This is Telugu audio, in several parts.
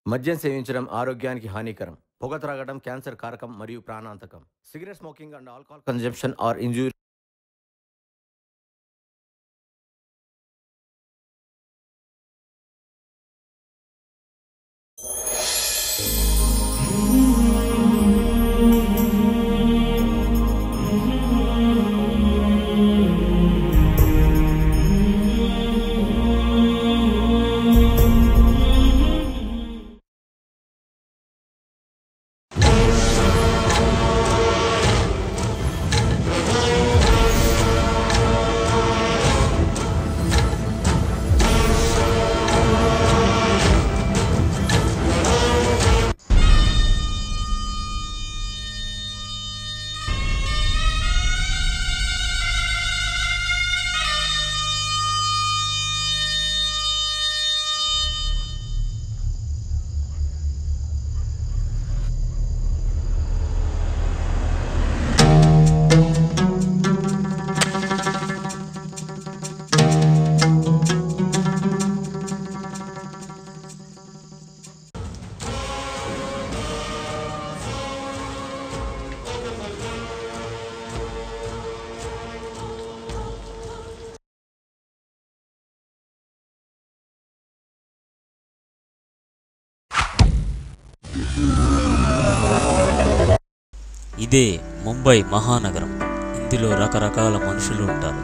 మద్యం సేవించడం ఆరోగ్యానికి హానికరం పొగ త్రాగడం క్యాన్సర్ కారకం మరియు ప్రాణాంతకం cigarette smoking and alcohol consumption are injury ఇదే ముంబై మహానగరం ఇందులో రకరకాల మనుషులు ఉంటారు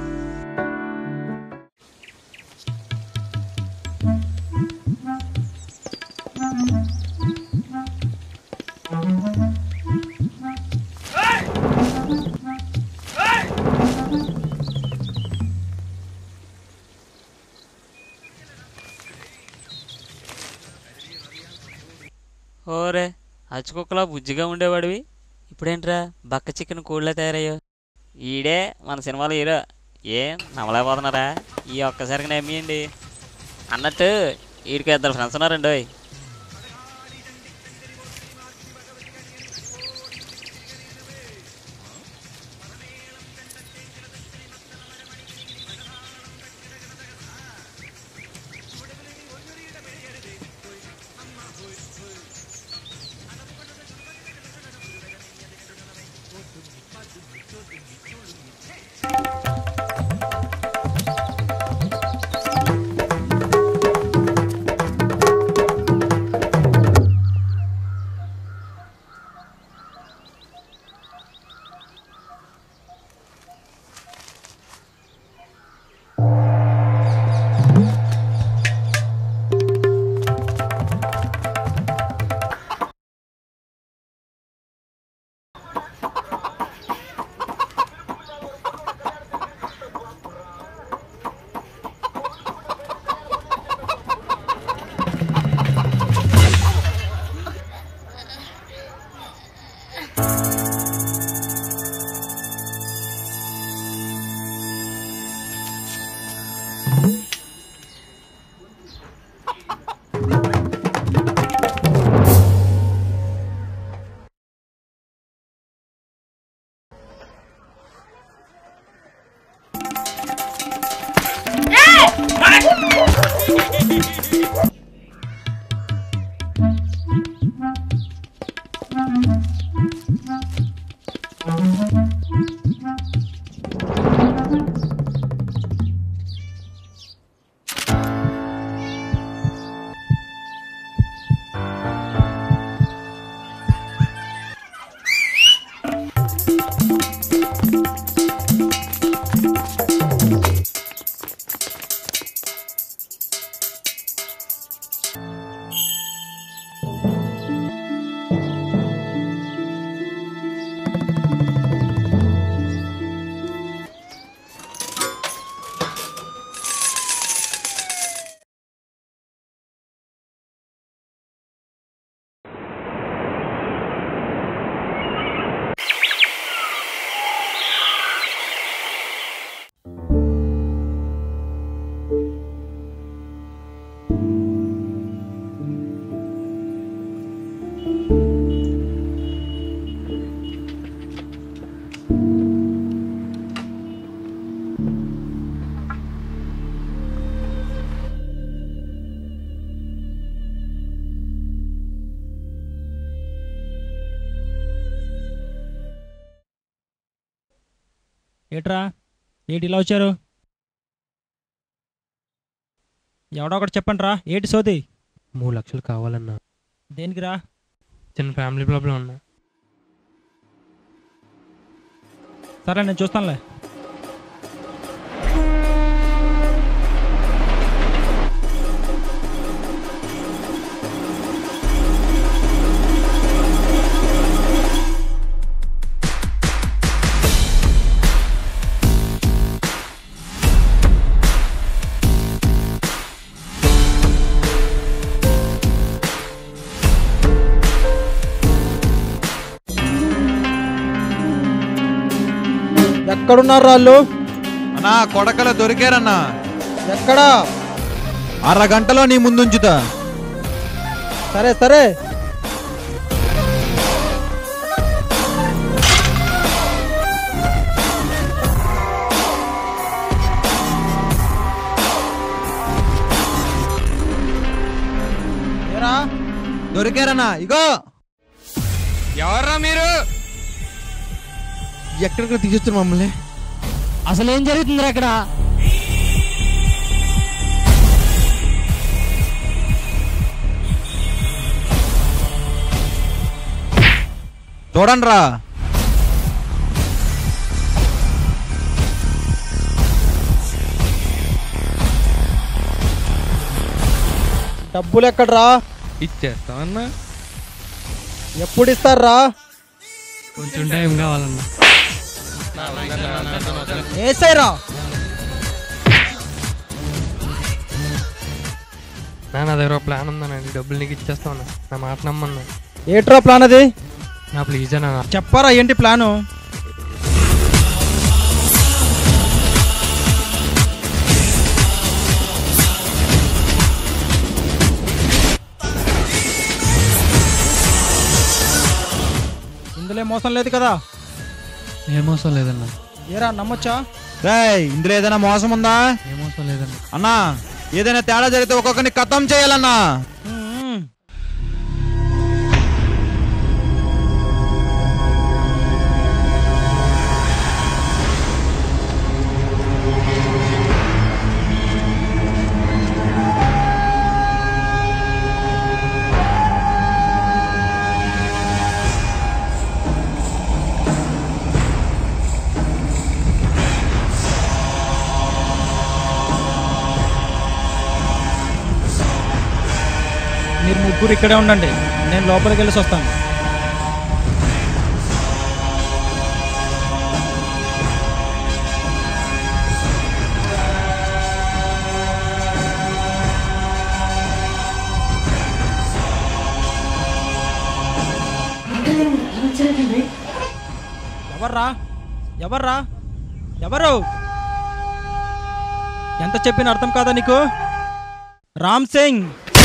ఓరే అచ్చుకుక్కలా బుజ్జిగా ఉండేవాడివి ఇప్పుడేంట్రా బక్క చికెన్ కోళ్ళ తయారయ్యో ఈడే మన సినిమాలో హీరో ఏం నమ్మలేకపోతున్నారా ఈ ఒక్కసారికి నమ్మేయండి అన్నట్టు వీడికి ఇద్దరు ఫ్రెండ్స్ ఉన్నారండి ఓయ్. ఏట్రా ఏంటి ఇలా వచ్చారు ఎవడో ఒకటి చెప్పండి రా ఏంటి సోది మూడు లక్షలు కావాలన్నా దేనికిరా చిన్న ఫ్యామిలీ ప్రాబ్లం ఉన్నా సరే నేను చూస్తానులే ఎక్కడున్నారు వాళ్ళు అన్నా కొడకలు దొరికారన్నా ఎక్కడా అరగంటలో నీ ముందుంచుతా సరే సరే ఏరా దొరికారన్నా ఇగో ఎవర్రా మీరు ఎక్కడికి తీసుకొచ్చారు మమ్మల్ని అసలు ఏం జరుగుతుందిరా ఇక్కడ చూడండి రా డబ్బులు ఎక్కడ్రా ఇచ్చేస్తామన్నా ఎప్పుడు ఇస్తారా కొంచెం టైం కావాలన్నా ఏసైరా నా నా దగ్గర ఒక ప్లాన్ ఉందన్న డబ్బులు నీకు ఇచ్చేస్తామన్నా నా మాట నమ్మన్నా ఏట్రా ప్లాన్ అది నా ప్లీజ్ అన్న చెప్పారా ఏంటి ప్లాను ఇందులో ఏం మోసం లేదు కదా ఏ మోసం లేదన్నా ఏరా నమ్మొచ్చా రేయ్ ఇందులో ఏదైనా మోసం ఉందా ఏ మోసం లేదన్నా అన్నా ఏదైనా తేడా జరిగితే ఒక్కొక్కరిని కథం చేయాలన్నా మ్మ్. మీరు ముగ్గురు ఇక్కడే ఉండండి నేను లోపలికి వెళ్ళి వస్తాను ఎవర్రా ఎవర్రా ఎవరు ఎంత చెప్పిన అర్థం కాదా నీకు రామ్ సింగ్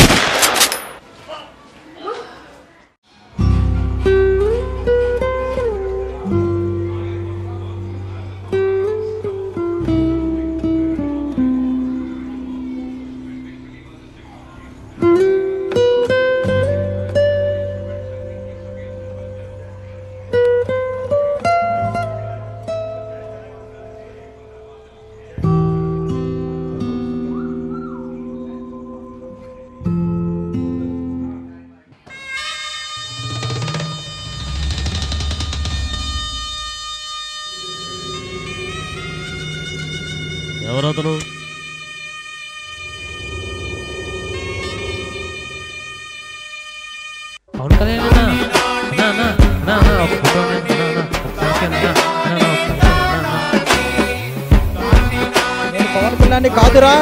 ఎవరతను అవును కదా అన్నా అన్నా అన్నా అన్నా అన్నా ఒక ఫోటో అన్నా అన్నా ఒక సెల్ఫీ అన్నా అన్నా అన్నా ఒక సెల్ఫీ అన్నా అన్నా నేను పవన్ కళ్యాణ్ కాదురా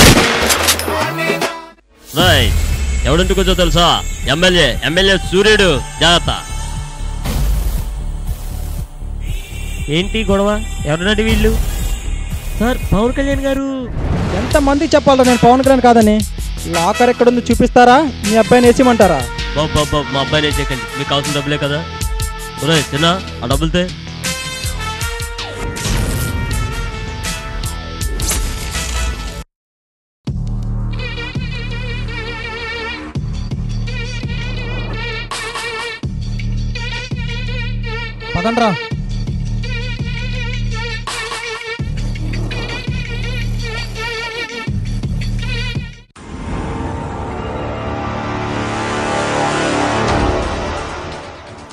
రాయ్ ఎవడింటికి వచ్చో తెలుసా ఎమ్మెల్యే ఎమ్మెల్యే సూర్యుడు జాగ్రత్త ఏంటి గొడవ ఎవరినటి వీళ్ళు సార్ పవన్ కళ్యాణ్ గారు ఎంతమందికి చెప్పాలా నేను పవన్ కళ్యాణ్ కాదని లాకర్ ఎక్కడుందో చూపిస్తారా మీ అబ్బాయిని వేసిమంటారా బాబు బాబు బాబు మా అబ్బాయిని ఏం చేయకండి మీకు కావాల్సిన డబ్బులే కదా ఒరే చిన్న ఆ డబ్బులతే పదండ్రా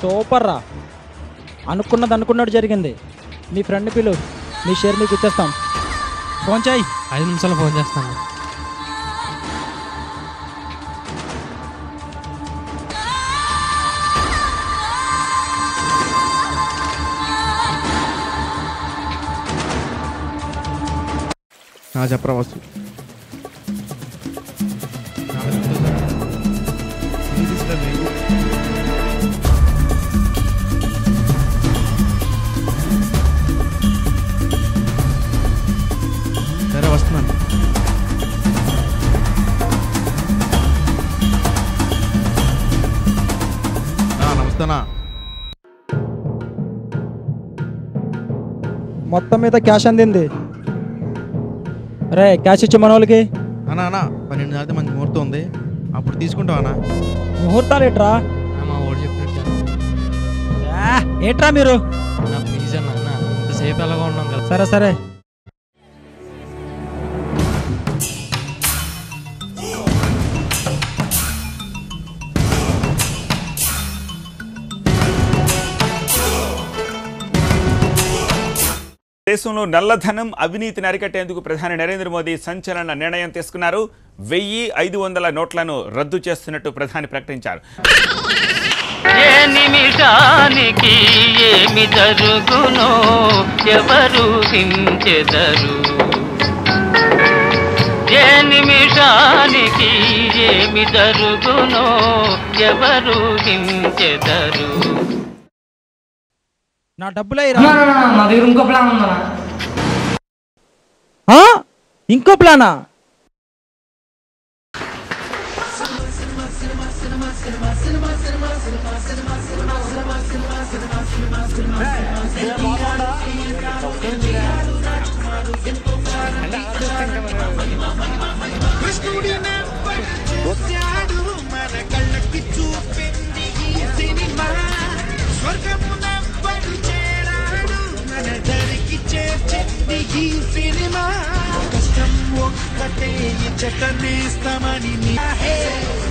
సూపర్ రా అనుకున్నది అనుకున్నట్టు జరిగింది మీ ఫ్రెండ్ పిలు మీ షేర్ మీకు ఇచ్చేస్తాం ఫోన్ చేయి ఐదు నిమిషాలు ఫోన్ చేస్తాను చెప్పరా వస్తు సరే వస్తున్నాను నమస్తేనా మొత్తం మీద క్యాష్ అందింది రే క్యాష్ ఇచ్చి మన వాళ్ళకి అన్నా అన్నా పన్నెండు దాటితే మంచి ముహూర్తం ఉంది అప్పుడు తీసుకుంటావా అన్నా ముహూర్తాలు ఏట్రా మా ఓడి చెప్పినట్టు ఆ, ఏట్రా మీరు నా ప్లీజ్ అన్న అన్న ఇంతసేపు ఎలాగో ఉన్నాం కదా సరే సరే దేశంలో నల్లధనం అవినీతిని అరికట్టేందుకు ప్రధాని నరేంద్ర మోదీ సంచలన నిర్ణయం తీసుకున్నారు వెయ్యి ఐదు వందల నోట్లను రద్దు చేస్తున్నట్టు ప్రధాని ప్రకటించారు ఏ నిమిషానికి ఏమి జరుగునో ఎవరు హించెదరు ఏ నిమిషానికి ఏమి జరుగునో ఎవరు హించెదరు నా డబ్బులే ఇరా. మా దగ్గర ఇంకో ప్లాన్ ఉందా ఆ? ఇంకో ప్లానా కష్టం ఒక్కటే ఇచ్చటనేస్తామని